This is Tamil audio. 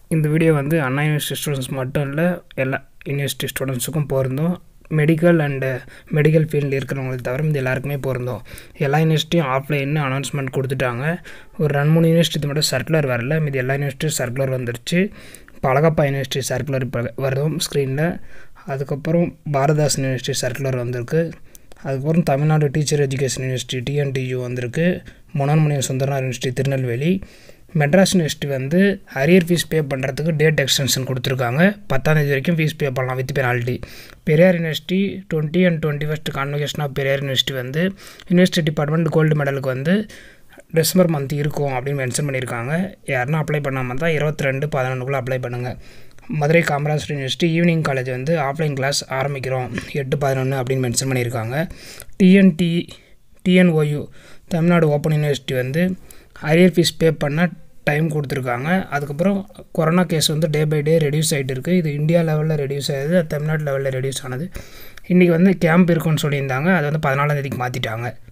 இந்த வீடியோ வந்து அண்ணா யூனிவர்சிட்டி ஸ்டூடெண்ட்ஸ் மட்டும் இல்லை எல்லா யூனிவர்சிட்டி ஸ்டூடெண்ட்ஸுக்கும் பொருந்தும் மெடிக்கல் அண்டு மெடிக்கல் ஃபீல்டில் இருக்கிறவங்களுக்கு தவிர இது எல்லாருக்குமே பொருந்தும் எல்லா யூனிவர்சிட்டியும் ஆஃப்லைன்னு அனௌன்ஸ்மெண்ட் கொடுத்துட்டாங்க ஒரு ரெண்டு மூணு யூனிவர்சிட்டி மட்டும் சர்க்குலர் வரல மீதி எல்லா யூனிவர்சிட்டியும் சர்க்குலர் வந்துருச்சு இப்போ அழகப்பா யூனிவர்சிட்டி சர்க்குலர் இப்போ வரும் ஸ்க்ரீனில் அதுக்கப்புறம் பாரதாஸ் யூனிவர்சிட்டி சர்க்குலர் வந்திருக்கு அதுக்கப்புறம் Tamil Nadu teacher education university TNTU வந்திருக்கு மனோன்மணியம் சுந்தரனார் யூனிவர்சிட்டி திருநெல்வேலி மெட்ராஸ் யூனிவர்சிட்டி வந்து அரியர் ஃபீஸ் பே பண்ணுறதுக்கு டேட் எக்ஸ்டென்ஷன் கொடுத்துருக்காங்க பத்தாந்தேதி வரைக்கும் ஃபீஸ் பே பண்ணலாம் with penalty Periyar university twenty and twenty first convocation of Periyar university வந்து யூனிவர்சிட்டி டிபார்ட்மெண்ட் கோல்டு மெடலுக்கு வந்து டிசம்பர் மந்த் இருக்கும் அப்படின்னு மென்ஷன் பண்ணியிருக்காங்க யாருன்னா அப்ளை பண்ணாமல் தான் இருபத்தி ரெண்டு பதினொன்றுக்குள்ளே அப்ளை பண்ணுங்கள் Madurai Kamarajar university evening college வந்து ஆஃப்லைன் கிளாஸ் ஆரம்பிக்கிறோம் எட்டு பதினொன்று அப்படின்னு மென்ஷன் பண்ணியிருக்காங்க TNT TNOU Tamil Nadu open university வந்து அரியர் ஃபீஸ் பே பண்ண டைம் கொடுத்துருக்காங்க அதுக்கப்புறம் கொரோனா கேஸ் வந்து டே பை டே ரெடியூஸ் ஆகிட்டு இருக்குது இது இந்தியா லெவலில் ரெடியூஸ் ஆகுது தமிழ்நாடு லெவலில் ரெடியூஸ் ஆனது இன்றைக்கி வந்து கேம்ப் இருக்குன்னு சொல்லியிருந்தாங்க அது வந்து பதினாலாம் தேதிக்கு மாற்றிட்டாங்க